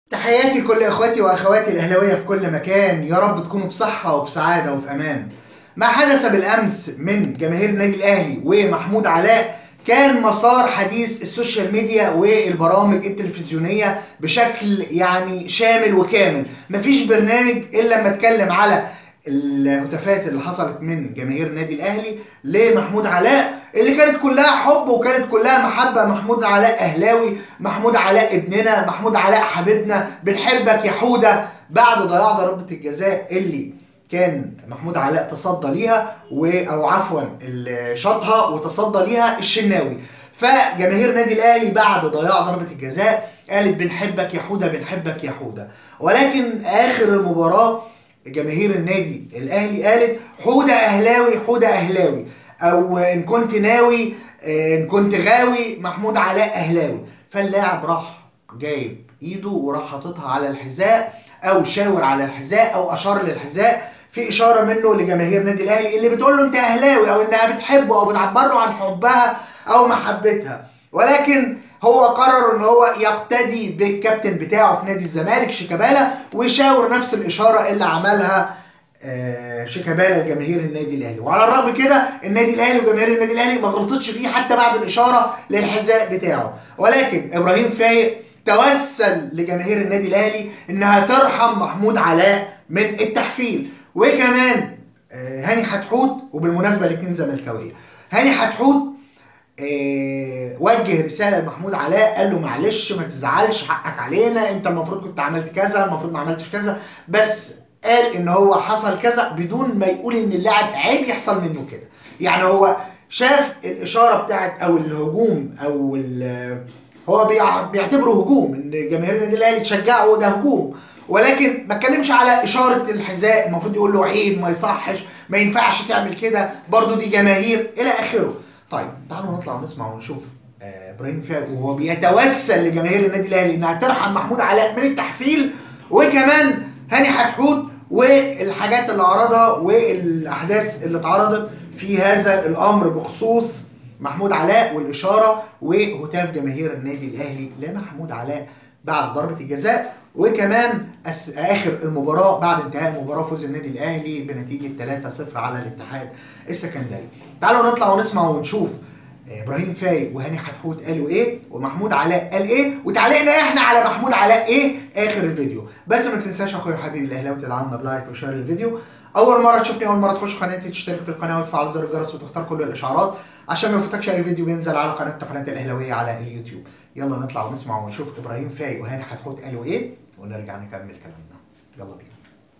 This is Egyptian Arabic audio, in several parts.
تحياتي لكل اخواتي واخواتي الاهلاويه في كل مكان يا رب تكونوا بصحه وبسعاده وفي امان ما حدث بالامس من جماهير النادي الاهلي ومحمود علاء كان مسار حديث السوشيال ميديا والبرامج التلفزيونيه بشكل يعني شامل وكامل مفيش برنامج الا لما اتكلم على الهتافات اللي حصلت من جماهير النادي الاهلي لمحمود علاء اللي كانت كلها حب وكانت كلها محبه محمود علاء اهلاوي محمود علاء ابننا محمود علاء حبيبنا بنحبك يا حوده بعد ضياع ضربه الجزاء اللي كان محمود علاء تصدى ليها و او عفوا اللي شاطها وتصدى ليها الشناوي فجماهير النادي الاهلي بعد ضياع ضربه الجزاء قالت بنحبك يا حوده بنحبك يا حوده ولكن اخر المباراه جماهير النادي الاهلي قالت حوده اهلاوي حوده اهلاوي او ان كنت ناوي ان كنت غاوي محمود علاء اهلاوي فاللاعب راح جايب ايده وراح حاططها على الحذاء او شاور على الحذاء او اشار للحذاء في اشاره منه لجماهير النادي الاهلي اللي بتقول له انت اهلاوي او انها بتحبه او بتعبر له عن حبها او محبتها ولكن هو قرر ان هو يقتدي بالكابتن بتاعه في نادي الزمالك شيكابالا ويشاور نفس الاشاره اللي عملها شيكابالا لجماهير النادي الاهلي وعلى الرغم كده النادي الاهلي وجماهير النادي الاهلي ما غلطتش فيه حتى بعد الاشاره للحذاء بتاعه ولكن ابراهيم فايق توسل لجماهير النادي الاهلي انها ترحم محمود علاء من التحفيل وكمان هاني حتحوت وبالمناسبه الاثنين زملكاويه هاني حتحوت اه وجه رساله لمحمود علاء قال له معلش ما تزعلش حقك علينا انت المفروض كنت عملت كذا المفروض ما عملتش كذا بس قال ان هو حصل كذا بدون ما يقول ان اللاعب عيب يحصل منه كده يعني هو شاف الاشاره بتاعت او الهجوم او هو بيعتبره هجوم ان جماهير النادي الاهلي تشجعه ده هجوم ولكن ما اتكلمش على اشاره الحذاء المفروض يقول له عيب ما يصحش ما ينفعش تعمل كده برضو دي جماهير الى اخره طيب تعالوا نطلع ونسمع ونشوف ابراهيم فاج وهو بيتوسل لجماهير النادي الاهلي انها ترحم محمود علاء من التحفيل وكمان هاني حتحوت والحاجات اللي عرضها والاحداث اللي اتعرضت في هذا الامر بخصوص محمود علاء والاشاره وهتاف جماهير النادي الاهلي لمحمود علاء بعد ضربه الجزاء وكمان اخر المباراه بعد انتهاء المباراه فوز النادي الاهلي بنتيجه 3-0 على الاتحاد السكندري. تعالوا نطلع ونسمع ونشوف ابراهيم فايق وهاني حتحوت قالوا ايه ومحمود علاء قال ايه وتعليقنا احنا على محمود علاء ايه اخر الفيديو بس ما تنساش يا اخويا حبيبي الاهلاوي تدعمنا بلايك وشير الفيديو اول مره تشوفني اول مره تخش قناتي تشترك في القناه وتفعل زر الجرس وتختار كل الاشعارات عشان ما يفوتكش اي فيديو بينزل على قناه قناه الاهلاويه على اليوتيوب يلا نطلع ونسمع ونشوف ابراهيم فايق وهاني حتحوت قالوا ايه ونرجع نكمل كلامنا يلا بينا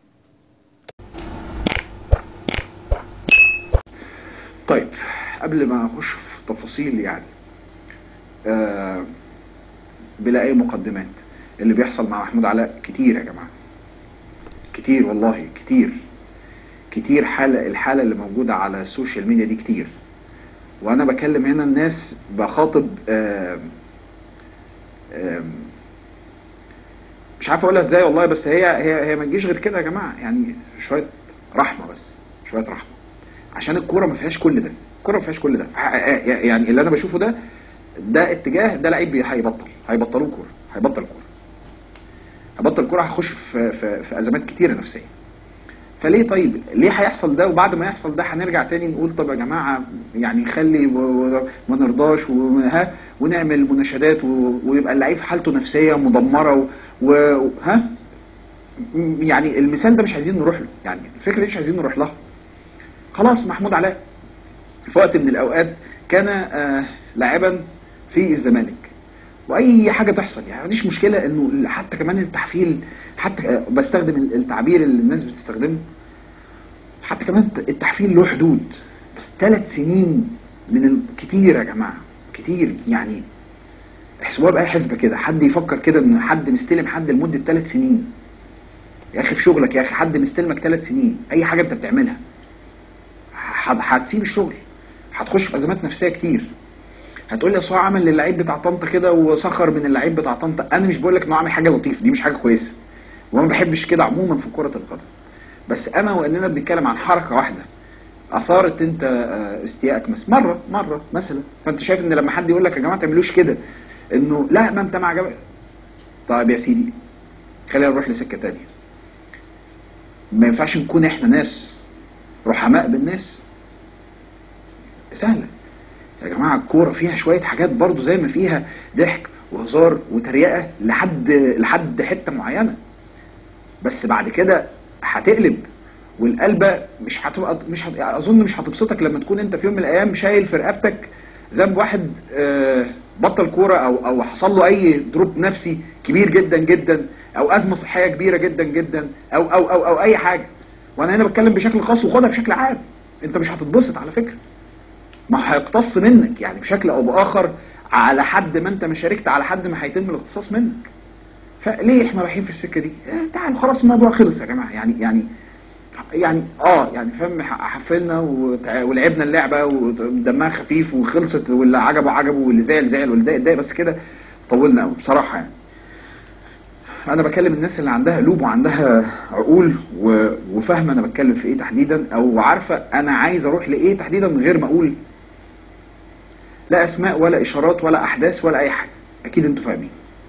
طيب قبل ما اخش في تفاصيل يعني آه بلا اي مقدمات اللي بيحصل مع محمود علاء كتير يا جماعه كتير والله كتير كتير حالة الحالة اللي موجودة على السوشيال ميديا دي كتير وانا بكلم هنا الناس بخاطب آه آه مش عارف اقولها ازاي والله بس هي هي هي ما تجيش غير كده يا جماعه يعني شويه رحمه بس شويه رحمه عشان الكوره ما فيهاش كل ده الكوره ما فيهاش كل ده يعني اللي انا بشوفه ده ده اتجاه ده لعيب هيبطل هيبطلوه كوره هيبطل كوره هيبطل كوره هيخش في, في في ازمات كتيره نفسيه فليه طيب ليه هيحصل ده وبعد ما يحصل ده هنرجع تاني نقول طب يا جماعه يعني خلي ما نرضاش وها ونعمل مناشدات ويبقى اللعيب حالته نفسيه مدمره وها يعني المثال ده مش عايزين نروح له يعني الفكره دي مش عايزين نروح لها خلاص محمود علاء في وقت من الاوقات كان آه لاعبا في الزمالك واي حاجه تحصل يعني مفيش مشكله انه حتى كمان التحفيل حتى آه بستخدم التعبير اللي الناس بتستخدمه حتى كمان التحفيل له حدود بس ثلاث سنين من كتير يا جماعه كتير يعني احسبوها باي حسبه كده حد يفكر كده ان حد مستلم حد لمده ثلاث سنين يا اخي في شغلك يا اخي حد مستلمك ثلاث سنين اي حاجه انت بتعملها هتسيب الشغل هتخش في ازمات نفسيه كتير هتقول لي اصل هو عمل للعيب بتاع طنطا كده وسخر من اللعيب بتاع طنطا انا مش بقول لك انه عامل حاجه لطيفه دي مش حاجه كويسه وانا ما بحبش كده عموما في كره القدم بس انا واننا بنتكلم عن حركه واحده اثارت انت استيائك مثلا مره مره مثلا فانت شايف ان لما حد يقول لك يا جماعه ما تعملوش كده انه لا ما انت مع جماعة. طيب يا سيدي خلينا نروح لسكه تانية ما ينفعش نكون احنا ناس رحماء بالناس سهله يا جماعه الكوره فيها شويه حاجات برضو زي ما فيها ضحك وهزار وتريقه لحد لحد حته معينه بس بعد كده هتقلب والقلبه مش هتبقى مش هت... يعني اظن مش هتبسطك لما تكون انت في يوم من الايام شايل في رقبتك ذنب واحد آه، بطل كوره او او حصل له اي دروب نفسي كبير جدا جدا او ازمه صحيه كبيره جدا جدا او او او او اي حاجه وانا هنا بتكلم بشكل خاص وخدها بشكل عام انت مش هتتبسط على فكره ما هيقتص منك يعني بشكل او باخر على حد ما انت ما شاركت على حد ما هيتم الاقتصاص منك فليه احنا رايحين في السكه دي؟ آه، تعالوا خلاص الموضوع خلص يا جماعه يعني يعني يعني اه يعني فاهم ح- حفلنا وتع- ولعبنا اللعبه ودمها خفيف وخلصت واللي عجبه عجبه واللي زعل زعل واللي ضايق ضايق بس كده طولنا قوي بصراحه يعني انا بكلم الناس اللي عندها قلوب وعندها عقول و- وفاهمه انا بتكلم في ايه تحديدا او عارفه انا عايز اروح لايه تحديدا من غير ما اقول لا اسماء ولا اشارات ولا احداث ولا اي حاجه اكيد انتوا فاهمين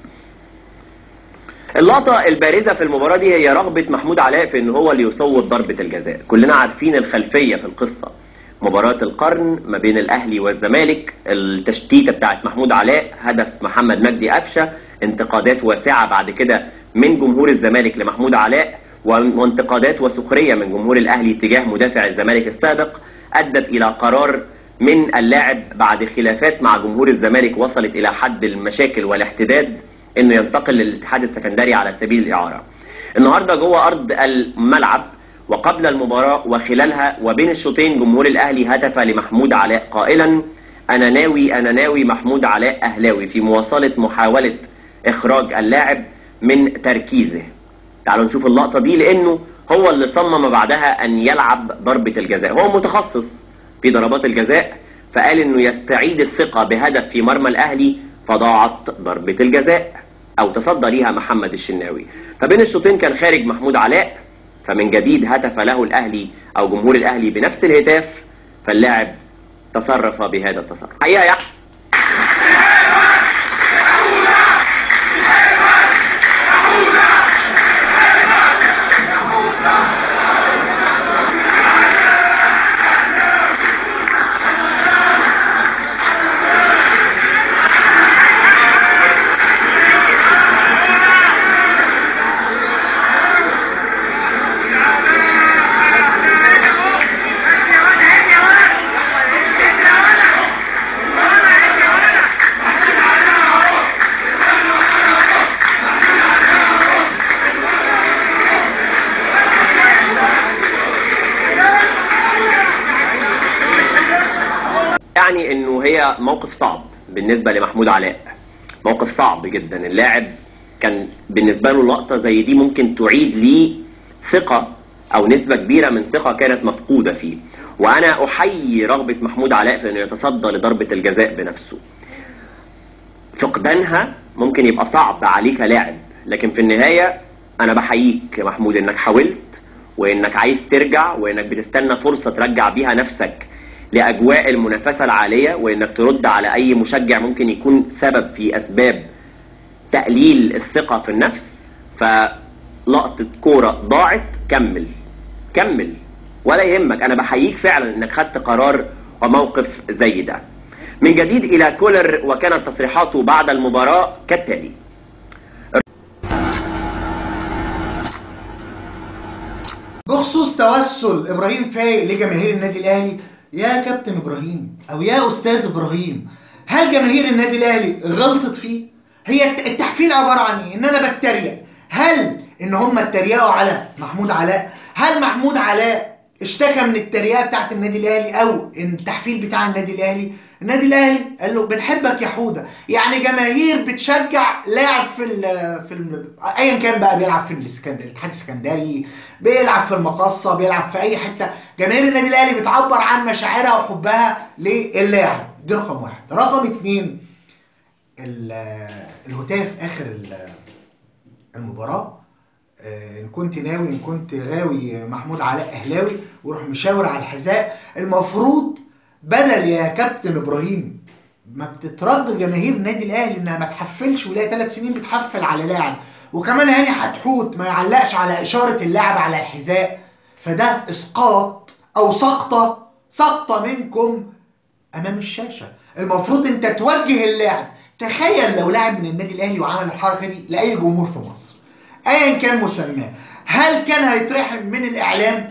اللقطة البارزة في المباراة دي هي رغبة محمود علاء في ان هو اللي يصوت ضربة الجزاء كلنا عارفين الخلفية في القصة مباراة القرن ما بين الاهلي والزمالك التشتيتة بتاعت محمود علاء هدف محمد مجدي قفشة انتقادات واسعة بعد كده من جمهور الزمالك لمحمود علاء وانتقادات وسخرية من جمهور الاهلي تجاه مدافع الزمالك السابق ادت الى قرار من اللاعب بعد خلافات مع جمهور الزمالك وصلت الى حد المشاكل والاحتداد انه ينتقل للاتحاد السكندري على سبيل الاعاره. النهارده جوه ارض الملعب وقبل المباراه وخلالها وبين الشوطين جمهور الاهلي هتف لمحمود علاء قائلا انا ناوي انا ناوي محمود علاء اهلاوي في مواصله محاوله اخراج اللاعب من تركيزه. تعالوا نشوف اللقطه دي لانه هو اللي صمم بعدها ان يلعب ضربه الجزاء، هو متخصص في ضربات الجزاء فقال انه يستعيد الثقه بهدف في مرمى الاهلي فضاعت ضربه الجزاء او تصدى ليها محمد الشناوي فبين الشوطين كان خارج محمود علاء فمن جديد هتف له الاهلي او جمهور الاهلي بنفس الهتاف فاللاعب تصرف بهذا التصرف حقيقه يا يعني انه هي موقف صعب بالنسبه لمحمود علاء موقف صعب جدا اللاعب كان بالنسبه له لقطه زي دي ممكن تعيد ليه ثقه او نسبه كبيره من ثقه كانت مفقوده فيه وانا احيي رغبه محمود علاء في انه يتصدى لضربه الجزاء بنفسه فقدانها ممكن يبقى صعب عليه كلاعب لكن في النهايه انا بحييك يا محمود انك حاولت وانك عايز ترجع وانك بتستنى فرصه ترجع بيها نفسك لاجواء المنافسه العاليه وانك ترد على اي مشجع ممكن يكون سبب في اسباب تقليل الثقه في النفس فلقطه كوره ضاعت كمل كمل ولا يهمك انا بحييك فعلا انك خدت قرار وموقف زي ده من جديد الى كولر وكانت تصريحاته بعد المباراه كالتالي بخصوص توسل ابراهيم فايق لجماهير النادي الاهلي يا كابتن ابراهيم او يا استاذ ابراهيم هل جماهير النادي الاهلي غلطت فيه هي الت- التحفيل عباره عن ايه ان انا بتريق هل ان هم اتريقوا على محمود علاء هل محمود علاء اشتكى من التريقه بتاعت النادي الاهلي او التحفيل بتاع النادي الاهلي النادي الاهلي قال له بنحبك يا حوده يعني جماهير بتشجع لاعب في ال في ال ايا كان بقى بيلعب في الاسكندري الاتحاد السكندري بيلعب في المقصه بيلعب في اي حته جماهير النادي الاهلي بتعبر عن مشاعرها وحبها للاعب دي رقم واحد رقم اتنين ال- الهتاف اخر ال- المباراه آه، ان كنت ناوي ان كنت غاوي محمود علاء اهلاوي ويروح مشاور على الحذاء المفروض بدل يا كابتن ابراهيم ما بتترد جماهير النادي الاهلي انها ما تحفلش ولاقي ثلاث سنين بتحفل على لاعب وكمان هاني حتحوت ما يعلقش على اشاره اللاعب على الحذاء فده اسقاط او سقطه سقطه منكم امام الشاشه المفروض انت توجه اللاعب تخيل لو لاعب من النادي الاهلي وعمل الحركه دي لاي جمهور في مصر ايا كان مسماه هل كان هيترحم من الاعلام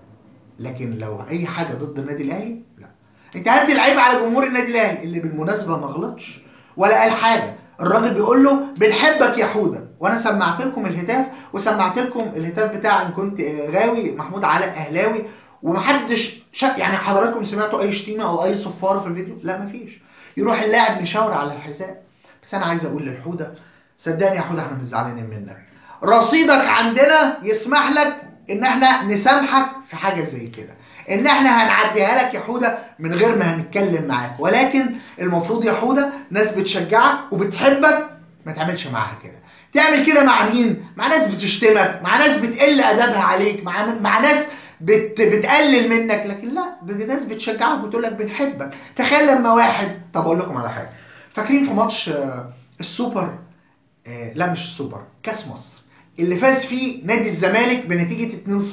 لكن لو اي حاجه ضد النادي الاهلي لا انت هدي العيب على جمهور النادي الاهلي اللي بالمناسبه ما غلطش ولا قال حاجه الراجل بيقول له بنحبك يا حوده وانا سمعت لكم الهتاف وسمعت لكم الهتاف بتاع ان كنت غاوي محمود علاء اهلاوي ومحدش شك يعني حضراتكم سمعتوا اي شتيمه او اي صفاره في الفيديو لا مفيش يروح اللاعب يشاور على الحذاء بس انا عايز اقول للحوده صدقني يا حوده احنا مش زعلانين منك رصيدك عندنا يسمح لك ان احنا نسامحك في حاجه زي كده ان احنا هنعديها لك يا حوده من غير ما هنتكلم معاك ولكن المفروض يا حوده ناس بتشجعك وبتحبك ما تعملش معاها كده تعمل كده مع مين مع ناس بتشتمك مع ناس بتقل ادبها عليك مع مع ناس بت بتقلل منك لكن لا ده دي ناس بتشجعك وتقول لك بنحبك تخيل لما واحد طب اقول لكم على حاجه فاكرين في ماتش آه، السوبر آه، لا مش السوبر كاس مصر اللي فاز فيه نادي الزمالك بنتيجه 2-0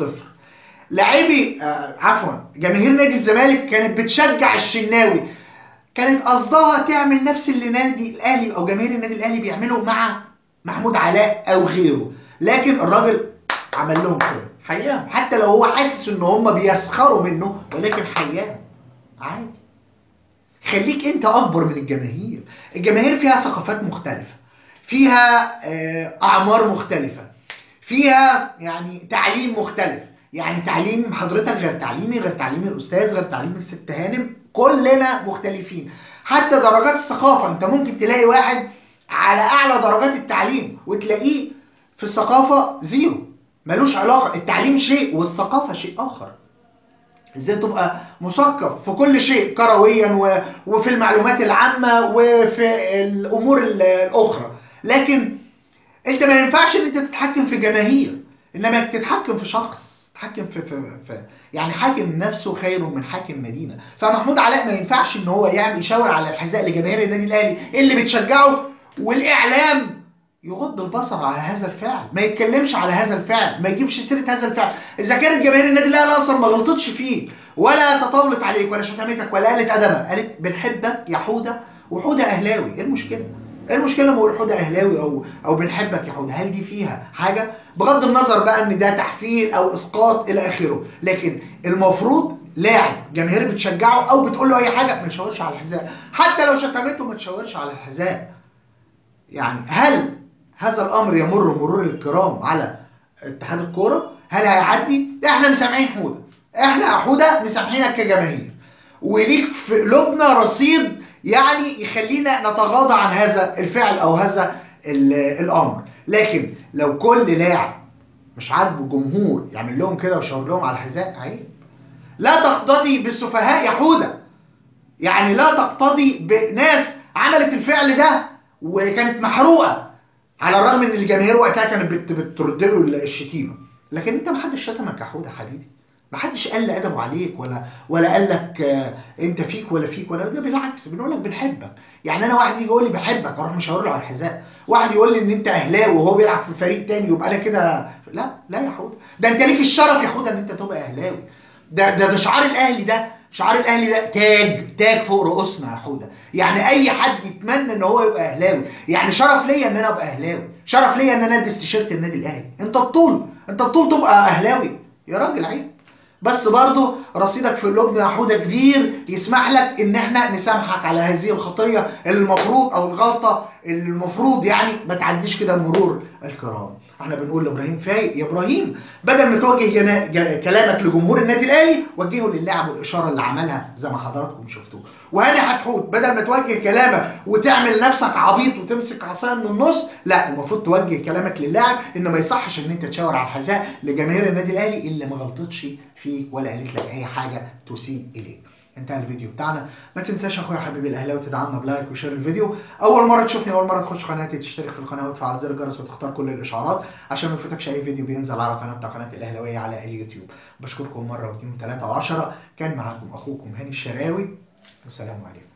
لاعبي آه، عفوا جماهير نادي الزمالك كانت بتشجع الشناوي كانت قصدها تعمل نفس اللي نادي الاهلي او جماهير النادي الاهلي بيعملوا مع محمود علاء او غيره لكن الراجل عمل لهم كده حياهم حتى لو هو حاسس ان هم بيسخروا منه ولكن حياهم عادي خليك انت اكبر من الجماهير الجماهير فيها ثقافات مختلفه فيها آه، اعمار مختلفه فيها يعني تعليم مختلف يعني تعليم حضرتك غير تعليمي غير تعليم الاستاذ غير تعليم الست هانم كلنا مختلفين حتى درجات الثقافه انت ممكن تلاقي واحد على اعلى درجات التعليم وتلاقيه في الثقافه زيرو ملوش علاقه التعليم شيء والثقافه شيء اخر ازاي تبقى مثقف في كل شيء كرويا و... وفي المعلومات العامه وفي الامور ال- الاخرى لكن انت ما ينفعش ان انت تتحكم في جماهير انما تتحكم في شخص تتحكم في, في, في يعني حاكم نفسه خير من حاكم مدينه فمحمود علاء ما ينفعش ان هو يعمل يشاور على الحذاء لجماهير النادي الاهلي اللي بتشجعه والاعلام يغض البصر على هذا الفعل ما يتكلمش على هذا الفعل ما يجيبش سيره هذا الفعل اذا كانت جماهير النادي الاهلي اصلا ما غلطتش فيك ولا تطاولت عليك ولا شتمتك ولا قالت ادبها قالت بنحبك يا حوده وحوده اهلاوي ايه المشكله ايه المشكله لما اقول حوده اهلاوي او او بنحبك يا حوده هل دي فيها حاجه بغض النظر بقى ان ده تحفيل او اسقاط الى اخره لكن المفروض لاعب جماهير بتشجعه او بتقول له اي حاجه ما تشاورش على الحذاء حتى لو شتمته ما تشاورش على الحذاء يعني هل هذا الامر يمر مرور الكرام على اتحاد الكوره هل هيعدي احنا مسامحين حوده احنا يا حوده مسامحينك كجماهير وليك في قلوبنا رصيد يعني يخلينا نتغاضى عن هذا الفعل او هذا ال- الامر لكن لو كل لاعب مش عاجبه جمهور يعمل لهم كده ويشاور لهم على الحذاء عيب لا تقتضي بالسفهاء يا حوده يعني لا تقتضي بناس عملت الفعل ده وكانت محروقه على الرغم ان الجماهير وقتها كانت بت- بترد له الشتيمه لكن انت ما حدش شتمك يا حوده حبيبي ما حدش قل ادبه عليك ولا ولا قال لك آه، انت فيك ولا فيك ولا ده بالعكس بنقول لك بنحبك يعني انا واحد يجي يقول لي بحبك اروح مشاور له على الحذاء واحد يقول لي ان انت اهلاوي وهو بيلعب في فريق تاني يبقى انا كده لا لا يا حوده ده انت ليك الشرف يا حوده ان انت تبقى اهلاوي ده ده ده شعار الاهلي ده شعار الاهلي ده تاج تاج فوق رؤوسنا يا حوده يعني اي حد يتمنى ان هو يبقى اهلاوي يعني شرف ليا ان انا ابقى اهلاوي شرف ليا ان انا البس تيشيرت النادي الاهلي انت الطول انت الطول تبقى اهلاوي يا راجل عيب بس برضه رصيدك في قلوبنا يا حوده كبير يسمح لك ان احنا نسامحك على هذه الخطيه اللي المفروض او الغلطه اللي المفروض يعني ما تعديش كده مرور الكرام احنا بنقول لابراهيم فايق يا ابراهيم بدل ما توجه جنا... ج... كلامك لجمهور النادي الاهلي وجهه للاعب والاشاره اللي عملها زي ما حضراتكم شفتوا وهاني حتحوت بدل ما توجه كلامك وتعمل نفسك عبيط وتمسك عصايه من النص لا المفروض توجه كلامك للاعب ان ما يصحش ان انت تشاور على الحذاء لجماهير النادي الاهلي اللي ما غلطتش فيك ولا قالت لك اي حاجه تسيء اليك انتهى الفيديو بتاعنا ما تنساش اخويا حبيبي الاهلاوي تدعمنا بلايك وشير الفيديو اول مره تشوفني اول مره تخش قناتي تشترك في القناه وتفعل زر الجرس وتختار كل الاشعارات عشان ما يفوتكش اي فيديو بينزل على قناه بتاع قناه الاهلاويه على اليوتيوب بشكركم مره واثنين وثلاثه وعشرة كان معاكم اخوكم هاني الشراوي والسلام عليكم